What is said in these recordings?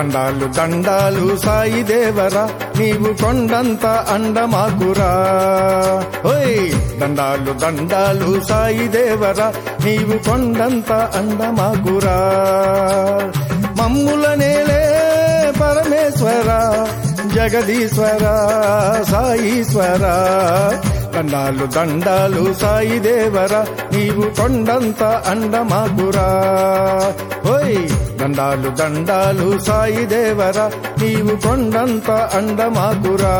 దండాలు దండాలు సాయి దేవరా నీవు కొండంత అండమాకురా ఓయ్ దండాలు దండాలు సాయి దేవరా నీవు కొండంత అండమాకురా మమ్ముల నేలే పరమేశ్వర జగదీశ్వర సాయీశ్వర దండాలు దండాలు సాయి దేవర నీవు కొండంత అండమాకురా ఓయ్ దండాలు దండాలు సాయి దేవర నీవు కొండంత అండమాకురా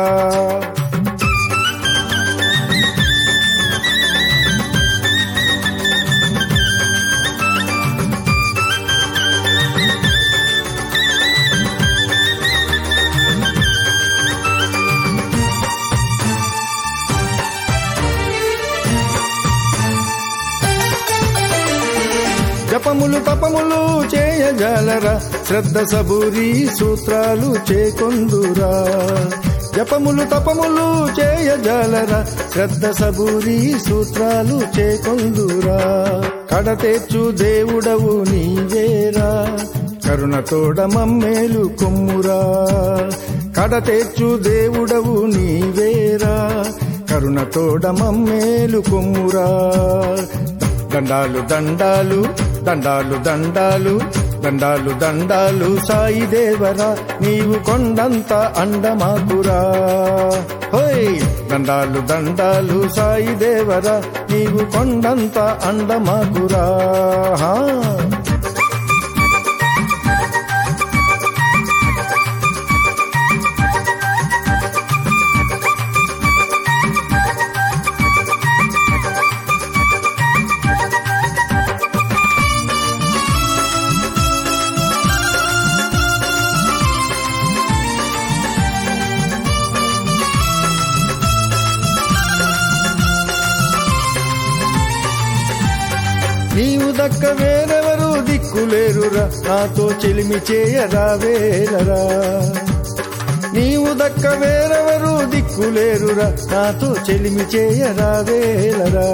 జపములు తపములు చేయజాలరా శ్రద్ధ సబూరి సూత్రాలు చేకొందురా జపములు తపములు చేయజాలరా శ్రద్ధ సబూరి సూత్రాలు చేకొందురా కడతేచ్చు దేవుడవు నీవేరా కరుణతోడ మమ్మేలు కొమ్మురా కడతేచ్చు దేవుడవు నీవేరా కరుణతోడ మమ్మేలు కొమ్మురా దండాలు దండాలు దండాలు దండాలు దండాలు దండాలు సాయి దేవరా నీవు కొండంత అండమాకురా హోయ్ దండాలు దండాలు సాయి దేవరా నీవు కొండంత అండమాకురా హా నీవు దక్క వేరెవరు దిక్కులేరురా నాతో చెలిమి చేయరా వేరరా నీవు దక్క వేరెవరు దిక్కులేరురా నాతో చెలిమి చేయరా వేలరా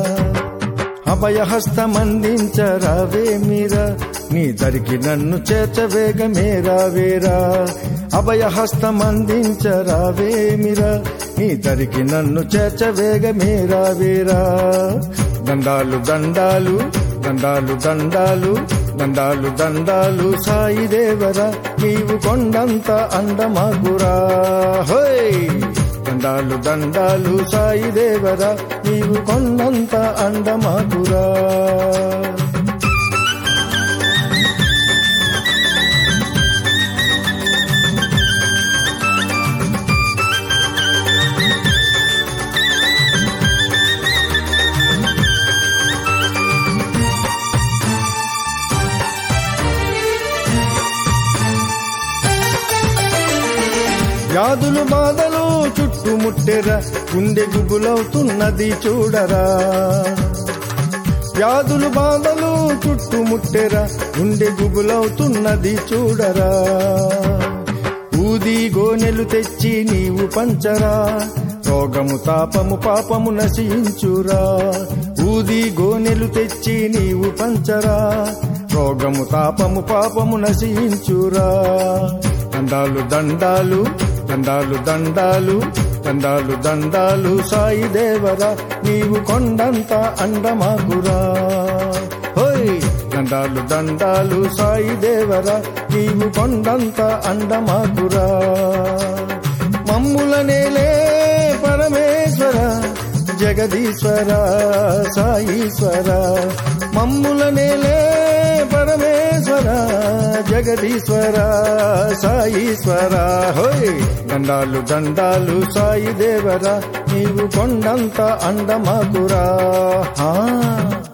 అభయహస్తమందించరావే మీరా నీ దరికి నన్ను చేర్చవేగమేరా వేరా అభయహస్తమందించరావే మీరా నీ దరికి నన్ను చేర్చవేగమేరా వేరా దండాలు దండాలు దండాలు దండాలు దండాలు దండాలు సాయి దేవరా నీవు కొండంత అండమగురా హోయ్ దండాలు దండాలు సాయి దేవరా నీవు కొండంత అండమగురా వ్యాధులు బాధలు చుట్టుముట్టెరా గుండె గుబులవుతున్నది చూడరా వ్యాధులు బాధలు చుట్టుముట్టెరా గుండె గుబులవుతున్నది చూడరా ఊది గోనెలు తెచ్చి నీవు పంచరా రోగము తాపము పాపము నశించురా ఊది గోనెలు తెచ్చి నీవు పంచరా రోగము తాపము పాపము నశించురా దండాలు దండాలు దండాలు దండాలు దండాలు దండాలు సాయి దేవరా నీవు కొండంత అండమాకురా హోయ్ దండాలు దండాలు సాయి దేవరా నీవు కొండంత అండమాకురా మమ్ముల నేలే పరమేశ్వర జగదీశ్వర సాయీశ్వర మమ్ముల నేలే పరమేశ్వర జగదీశ్వర సాయీశ్వర హోయ్ దండాలు దండాలు సాయి దేవరా నీవు కొండంత అండమాకురా హా